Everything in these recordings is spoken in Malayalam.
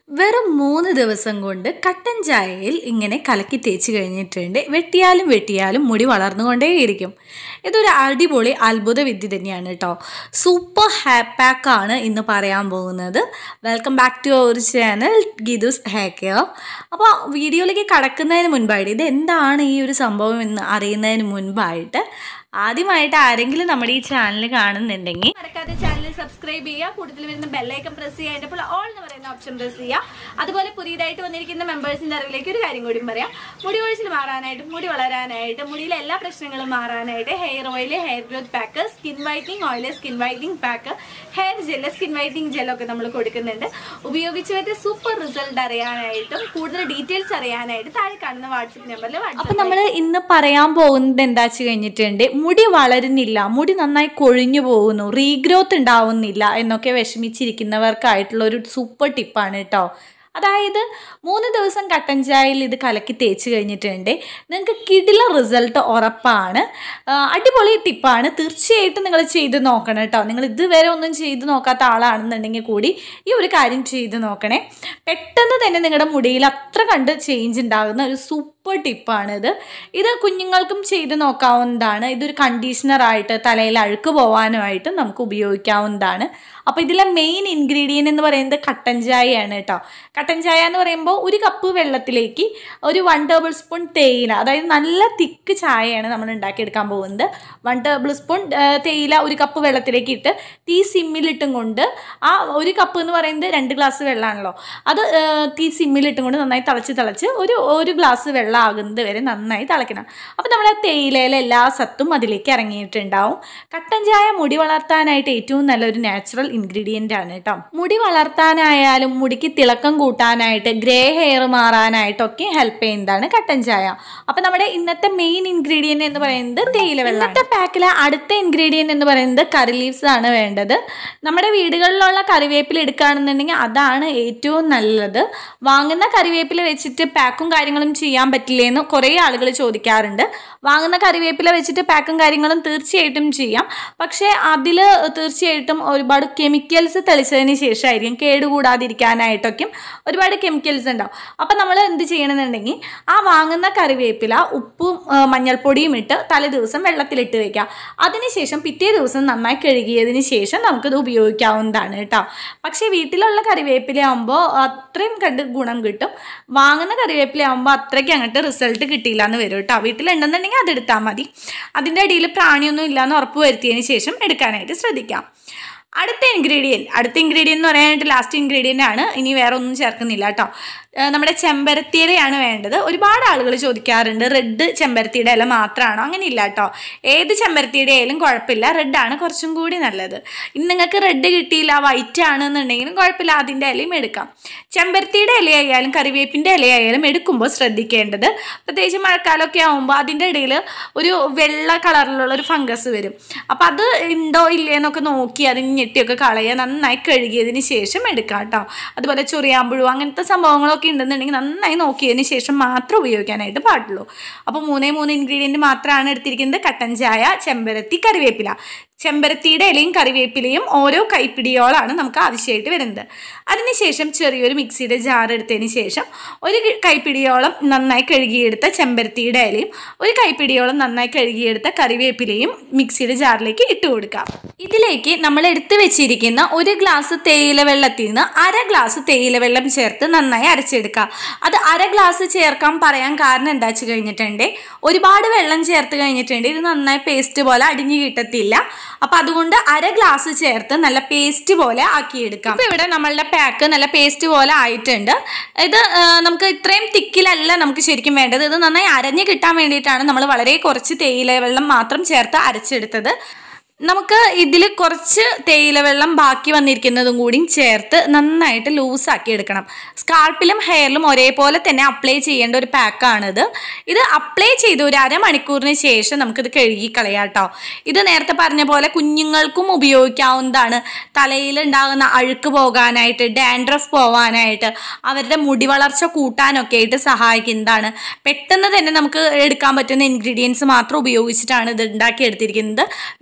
വെറും മൂന്ന് ദിവസം കൊണ്ട് കട്ടൻ ചായയിൽ ഇങ്ങനെ കലക്കി തേച്ച് കഴിഞ്ഞിട്ടുണ്ട് വെട്ടിയാലും വെട്ടിയാലും മുടി വളർന്നുകൊണ്ടേയിരിക്കും ഇതൊരു അടിപൊളി അത്ഭുത വിദ്യ തന്നെയാണ് കേട്ടോ സൂപ്പർ ഹാപ്പാക്കാണ് ഇന്ന് പറയാൻ പോകുന്നത് welcome back to our channel Geethu's hair care അപ്പോൾ വീഡിയോയിലേക്ക് കടക്കുന്നതിന് മുൻപായിട്ട് ഇത് എന്താണ് ഈ ഒരു സംഭവം എന്ന് അറിയുന്നതിന് മുൻപായിട്ട് ആദ്യമായിട്ട് ആരെങ്കിലും നമ്മുടെ ഈ ചാനൽ കാണുന്നുണ്ടെങ്കിൽ മറക്കാതെ ചാനൽ സബ്സ്ക്രൈബ് ചെയ്യുക കൂടുതൽ വരുന്ന ബെല്ലൈക്കൺ പ്രസ് ചെയ്യുക അതിൻ്റെ അപ്പോൾ ഓൾ എന്ന് പറയുന്ന ഓപ്ഷൻ പ്രസ് ചെയ്യുക അതുപോലെ പുതിയതായിട്ട് വന്നിരിക്കുന്ന മെമ്പേഴ്സിൻ്റെ അറിവിലേക്ക് ഒരു കാര്യം കൂടി പറയാം മുടി കൊഴിച്ചിൽ മാറാനായിട്ട് മുടി വളരാനായിട്ട് മുടിയിലെ എല്ലാ പ്രശ്നങ്ങളും മാറാനായിട്ട് hair oil hair growth pack skin whitening oil skin whitening pack hair gel skin whitening ജെല്ലൊക്കെ നമ്മൾ കൊടുക്കുന്നുണ്ട് ഉപയോഗിച്ചവരുടെ സൂപ്പർ റിസൾട്ട് അറിയാനായിട്ടും കൂടുതൽ ഡീറ്റെയിൽസ് അറിയാനായിട്ട് താഴെ കാണുന്ന വാട്സപ്പ് നമ്പറിൽ അപ്പൊ വാട്സപ്പ് നമ്മൾ ഇന്ന് പറയാൻ പോകുന്നത് എന്താ വെച്ച് കഴിഞ്ഞിട്ടുണ്ട് മുടി വളരുന്നില്ല മുടി നന്നായി കൊഴിഞ്ഞു പോകുന്നു റീഗ്രോത്ത് ഉണ്ടാവുന്നില്ല എന്നൊക്കെ വിഷമിച്ചിരിക്കുന്നവർക്കായിട്ടുള്ള ഒരു സൂപ്പർ ടിപ്പാണ് കേട്ടോ അതായത് മൂന്ന് ദിവസം കട്ടൻ ചായയിൽ ഇത് കലക്കി തേച്ച് കഴിഞ്ഞിട്ടുണ്ട് നിങ്ങൾക്ക് കിടില റിസൾട്ട് ഉറപ്പാണ് ആ, അടിപൊളി ടിപ്പാണ് തീർച്ചയായിട്ടും നിങ്ങൾ ചെയ്ത് നോക്കണം കേട്ടോ നിങ്ങൾ ഇതുവരെ ഒന്നും ചെയ്ത് നോക്കാത്ത ആളാണെന്നുണ്ടെങ്കിൽ കൂടി ഈ ഒരു കാര്യം ചെയ്ത് നോക്കണേ പെട്ടെന്ന് തന്നെ നിങ്ങളുടെ മുടിയിൽ അത്ര കണ്ട് ചേഞ്ച് ഉണ്ടാകുന്ന ഒരു സൂപ്പർ ടിപ്പാണിത് ഇത് കുഞ്ഞുങ്ങൾക്കും ചെയ്ത് നോക്കാവുന്നതാണ് ഇതൊരു കണ്ടീഷണറായിട്ട് തലയിൽ അഴുക്ക് പോകാനുമായിട്ട് നമുക്ക് ഉപയോഗിക്കാവുന്നതാണ് അപ്പോൾ ഇതിലെ മെയിൻ ഇൻഗ്രീഡിയൻ്റ് എന്ന് പറയുന്നത് കട്ടൻ ചായയാണ് കേട്ടോ കട്ടൻ ചായ എന്ന് പറയുമ്പോൾ ഒരു കപ്പ് വെള്ളത്തിലേക്ക് ഒരു വൺ ടേബിൾ സ്പൂൺ തേയില അതായത് നല്ല തിക്ക് ചായയാണ് നമ്മൾ ഉണ്ടാക്കിയെടുക്കാൻ പോകുന്നത് വൺ ടേബിൾ സ്പൂൺ തേയില ഒരു കപ്പ് വെള്ളത്തിലേക്ക് ഇട്ട് തീ സിമ്മിലിട്ടും കൊണ്ട് ആ ഒരു കപ്പ് എന്ന് പറയുന്നത് രണ്ട് ഗ്ലാസ് വെള്ളമാണല്ലോ അത് ആ, തീ സിമ്മിലിട്ടും കൊണ്ട് നന്നായി തിളച്ച് തിളച്ച് ഒരു ഒരു ഗ്ലാസ് വെള്ളം ആകുന്നത് വരെ നന്നായി തിളയ്ക്കണം അപ്പോൾ നമ്മുടെ തേയിലയിലെ എല്ലാ സത്തും അതിലേക്ക് ഇറങ്ങിയിട്ടുണ്ടാവും കട്ടൻ ചായ മുടി വളർത്താനായിട്ട് ഏറ്റവും നല്ലൊരു നാച്ചുറൽ ഇൻഗ്രീഡിയൻ്റ് ആണ് കേട്ടോ മുടി വളർത്താനായാലും മുടിക്ക് തിളക്കം കൂട്ടാനായിട്ട് ഗ്രേ ഹെയർ മാറാനായിട്ടൊക്കെ ഹെൽപ്പ് ചെയ്യുന്നതാണ് കട്ടൻ ചായ അപ്പോൾ നമ്മുടെ ഇന്നത്തെ മെയിൻ ഇൻഗ്രീഡിയൻ്റ് എന്ന് പറയുന്നത് തേയില വെള്ളം ഇന്നത്തെ പാക്കിലെ അടുത്ത ഇൻഗ്രീഡിയൻ്റ് എന്ന് പറയുന്നത് കറി ലീവ്സ് ആണ് വേണ്ടത് നമ്മുടെ വീടുകളിലുള്ള കറിവേപ്പില എടുക്കുകയാണെന്നുണ്ടെങ്കിൽ അതാണ് ഏറ്റവും നല്ലത് വാങ്ങുന്ന കറിവേപ്പില വെച്ചിട്ട് പാക്കും കാര്യങ്ങളും ചെയ്യാൻ പറ്റില്ലേന്ന് കുറേ ആളുകൾ ചോദിക്കാറുണ്ട് വാങ്ങുന്ന കറിവേപ്പില വെച്ചിട്ട് പാക്കും കാര്യങ്ങളും തീർച്ചയായിട്ടും ചെയ്യാം പക്ഷേ അതിൽ തീർച്ചയായിട്ടും ഒരുപാട് കെമിക്കൽസ് തെളിച്ചതിന് ശേഷമായിരിക്കും കേടുകൂടാതിരിക്കാനായിട്ടൊക്കെ ഒരുപാട് കെമിക്കൽസ് ഉണ്ടാവും അപ്പം നമ്മൾ എന്ത് ചെയ്യണമെന്നുണ്ടെങ്കിൽ ആ വാങ്ങുന്ന കറിവേപ്പില ഉപ്പും ആ, മഞ്ഞൾപ്പൊടിയും ഇട്ട് തലേ ദിവസം വെള്ളത്തിലിട്ട് വെക്കുക അതിനുശേഷം പിറ്റേ ദിവസം നന്നായി കഴുകിയതിന് ശേഷം നമുക്കിത് ഉപയോഗിക്കാവുന്നതാണ് കേട്ടോ പക്ഷേ വീട്ടിലുള്ള കറിവേപ്പില ആകുമ്പോൾ അത്രയും കണ്ട് ഗുണം കിട്ടും വാങ്ങുന്ന കറിവേപ്പില ആകുമ്പോൾ അത്രയ്ക്ക് അങ്ങോട്ട് റിസൾട്ട് കിട്ടിയില്ല എന്ന് വരും കേട്ടോ വീട്ടിലുണ്ടെന്നുണ്ടെങ്കിൽ അത് എടുത്താൽ മതി അതിൻ്റെ അടിയിൽ പ്രാണിയൊന്നും ഇല്ലയെന്ന് ഉറപ്പ് വരുത്തിയതിന് ശേഷം എടുക്കാനായിട്ട് ശ്രദ്ധിക്കാം അടുത്ത ഇൻഗ്രീഡിയൻറ്റ് അടുത്ത ഇൻഗ്രീഡിയൻ്റ് എന്ന് പറയാനായിട്ട് ലാസ്റ്റ് ഇൻഗ്രീഡിയൻ്റ് ആണ് ഇനി വേറെ ഒന്നും ചേർക്കുന്നില്ല കേട്ടോ ഏഹ് നമ്മുടെ ചെമ്പരത്തിയിലയാണ് വേണ്ടത് ഒരുപാട് ആളുകൾ ചോദിക്കാറുണ്ട് റെഡ് ചെമ്പരത്തിയുടെ ഇല മാത്രമാണോ അങ്ങനെ ഇല്ല കേട്ടോ ഏത് ചെമ്പരത്തിയുടെ ആയാലും കുഴപ്പമില്ല റെഡാണ് കുറച്ചും കൂടി നല്ലത് ഇനി നിങ്ങൾക്ക് റെഡ് കിട്ടിയില്ല വൈറ്റ് ആണെന്നുണ്ടെങ്കിലും കുഴപ്പമില്ല അതിൻ്റെ ഇലയും എടുക്കാം ചെമ്പരത്തിയുടെ ഇലയായാലും കറിവേപ്പിൻ്റെ ഇലയായാലും എടുക്കുമ്പോൾ ശ്രദ്ധിക്കേണ്ടത് പ്രത്യേകിച്ച് മഴക്കാലമൊക്കെ ആകുമ്പോൾ അതിൻ്റെ ഇടയിൽ ഒരു വെള്ള കളറിലുള്ള ഒരു ഫംഗസ് വരും അപ്പം അത് ഉണ്ടോ ഇല്ലേ എന്നൊക്കെ നോക്കി അതിന് ഞെട്ടിയൊക്കെ കളയുക നന്നായി കഴുകിയതിന് ശേഷം എടുക്കാം കേട്ടോ അതുപോലെ ചൊറിയാമ്പുഴു അങ്ങനത്തെ സംഭവങ്ങളൊക്കെ ഉണ്ടെന്നുണ്ടെങ്കിൽ നന്നായി നോക്കിയതിന് ശേഷം മാത്രം ഉപയോഗിക്കാനായിട്ട് പാടുള്ളൂ അപ്പോൾ മൂന്നേ മൂന്ന് ഇൻഗ്രീഡിയൻറ്റ് മാത്രമാണ് എടുത്തിരിക്കുന്നത് കട്ടൻ ചായ ചെമ്പരത്തി കറിവേപ്പില ചെമ്പരത്തിയുടെ ഇലയും കറിവേപ്പിലയും ഓരോ കൈപ്പിടിയോളാണ് നമുക്ക് ആവശ്യമായിട്ട് വരുന്നത് അതിനുശേഷം ചെറിയൊരു മിക്സിയുടെ ജാർ എടുത്തതിന് ശേഷം ഒരു കി- കൈപ്പിടിയോളം നന്നായി കഴുകിയെടുത്ത ചെമ്പരത്തിയുടെ ഇലയും ഒരു കൈപ്പിടിയോളം നന്നായി കഴുകിയെടുത്ത കറിവേപ്പിലയും മിക്സിയുടെ ജാറിലേക്ക് ഇട്ട് കൊടുക്കാം ഇതിലേക്ക് നമ്മൾ എടുത്തു വെച്ചിരിക്കുന്ന ഒരു ഗ്ലാസ് തേയില വെള്ളത്തിൽ നിന്ന് അര ഗ്ലാസ് തേയില വെള്ളം ചേർത്ത് നന്നായി അരച്ചെടുക്കുക അത് അര ഗ്ലാസ് ചേർക്കാൻ പറയാൻ കാരണം എന്താ വെച്ച് കഴിഞ്ഞിട്ടുണ്ട് ഒരുപാട് വെള്ളം ചേർത്ത് കഴിഞ്ഞിട്ടുണ്ട് ഇത് നന്നായി പേസ്റ്റ് പോലെ അടിഞ്ഞു കിട്ടത്തില്ല അപ്പൊ അതുകൊണ്ട് അര ഗ്ലാസ് ചേർത്ത് നല്ല പേസ്റ്റ് പോലെ ആക്കിയെടുക്കാം ഇപ്പൊ ഇവിടെ നമ്മളുടെ പാക്ക് നല്ല പേസ്റ്റ് പോലെ ആയിട്ടുണ്ട് ഇത് ആ, നമുക്ക് ഇത്രയും തിക്കിലല്ല നമുക്ക് ശരിക്കും വേണ്ടത് ഇത് നന്നായി അരഞ്ഞു കിട്ടാൻ വേണ്ടിയിട്ടാണ് നമ്മൾ വളരെ കുറച്ച് തേയില വെള്ളം മാത്രം ചേർത്ത് അരച്ചെടുത്തത് നമുക്ക് ഇതിൽ കുറച്ച് തേയില വെള്ളം ബാക്കി വന്നിരിക്കുന്നതും കൂടി ചേർത്ത് നന്നായിട്ട് ലൂസാക്കി എടുക്കണം സ്കാൾപ്പിലും ഹെയറിലും ഒരേപോലെ തന്നെ അപ്ലൈ ചെയ്യേണ്ട ഒരു പാക്കാണിത് ഇത് അപ്ലൈ ചെയ്ത് ഒരു അരമണിക്കൂറിന് ശേഷം നമുക്കിത് കഴുകി കളയാം കേട്ടോ ഇത് നേരത്തെ പറഞ്ഞ പോലെ കുഞ്ഞുങ്ങൾക്കും ഉപയോഗിക്കാവുന്നതാണ് തലയിൽ ഉണ്ടാകുന്ന അഴുക്ക് പോകാനായിട്ട് ഡാൻഡ്രഫ് പോകാനായിട്ട് അവരുടെ മുടി വളർച്ച കൂട്ടാനൊക്കെ ആയിട്ട് സഹായിക്കുന്നതാണ് പെട്ടെന്ന് തന്നെ നമുക്ക് എടുക്കാൻ പറ്റുന്ന ഇൻഗ്രീഡിയൻസ് മാത്രം ഉപയോഗിച്ചിട്ടാണ് ഇത് ഉണ്ടാക്കിയെടുത്തിരിക്കുന്നത് വേറൊരു കാര്യം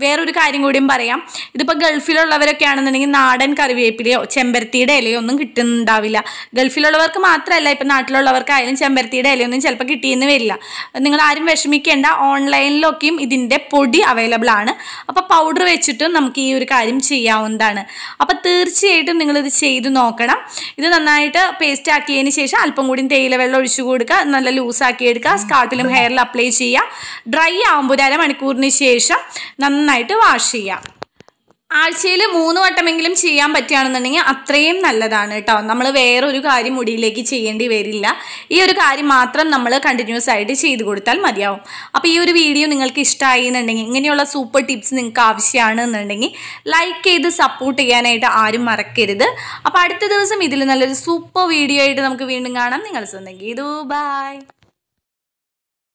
കാര്യം കൂടിയും പറയാം ഇതിപ്പോൾ ഗൾഫിലുള്ളവരൊക്കെ ആണെന്നുണ്ടെങ്കിൽ നാടൻ കറിവേപ്പിലയോ ചെമ്പരത്തിയുടെ ഇലയോ ഒന്നും കിട്ടുന്നുണ്ടാവില്ല ഗൾഫിലുള്ളവർക്ക് മാത്രമല്ല ഇപ്പം നാട്ടിലുള്ളവർക്കായാലും ചെമ്പരത്തിയുടെ ഇലയൊന്നും ചിലപ്പോൾ കിട്ടിയെന്ന് വരില്ല നിങ്ങൾ ആരും വിഷമിക്കേണ്ട ഓൺലൈനിലൊക്കെയും ഇതിൻ്റെ പൊടി അവൈലബിൾ ആണ് അപ്പോൾ പൗഡർ വെച്ചിട്ടും നമുക്ക് ഈ ഒരു കാര്യം ചെയ്യാവുന്നതാണ് അപ്പോൾ തീർച്ചയായിട്ടും നിങ്ങളിത് ചെയ്ത് നോക്കണം ഇത് നന്നായിട്ട് പേസ്റ്റ് ആക്കിയതിന് ശേഷം അല്പം കൂടി തേയില വെള്ളം ഒഴിച്ചു കൊടുക്കുക നല്ല ലൂസാക്കി എടുക്കുക സ്കാൾപ്പിലും ഹെയറിൽ അപ്ലൈ ചെയ്യുക ഡ്രൈ ആകുമ്പോൾ ഒരു അരമണിക്കൂറിന് ശേഷം നന്നായിട്ട് വാഷ് ചെയ്യുക ആഴ്ചയിൽ മൂന്ന് വട്ടമെങ്കിലും ചെയ്യാൻ പറ്റുകയാണെന്നുണ്ടെങ്കിൽ അത്രയും നല്ലതാണ് കേട്ടോ നമ്മൾ വേറൊരു കാര്യം മുടിയിലേക്ക് ചെയ്യേണ്ടി വരില്ല ഈ ഒരു കാര്യം മാത്രം നമ്മൾ കണ്ടിന്യൂസ് ആയിട്ട് ചെയ്ത് കൊടുത്താൽ മതിയാവും അപ്പോൾ ഈ ഒരു വീഡിയോ നിങ്ങൾക്ക് ഇഷ്ടമായി എന്നുണ്ടെങ്കിൽ ഇങ്ങനെയുള്ള സൂപ്പർ ടിപ്സ് നിങ്ങൾക്ക് ആവശ്യമാണ് എന്നുണ്ടെങ്കിൽ ലൈക്ക് ചെയ്ത് സപ്പോർട്ട് ചെയ്യാനായിട്ട് ആരും മറക്കരുത് അപ്പോൾ അടുത്ത ദിവസം ഇതിൽ നല്ലൊരു സൂപ്പർ വീഡിയോ ആയിട്ട് നമുക്ക് വീണ്ടും കാണാം നിങ്ങൾ സ്വന്തം ഗീതു ബൈ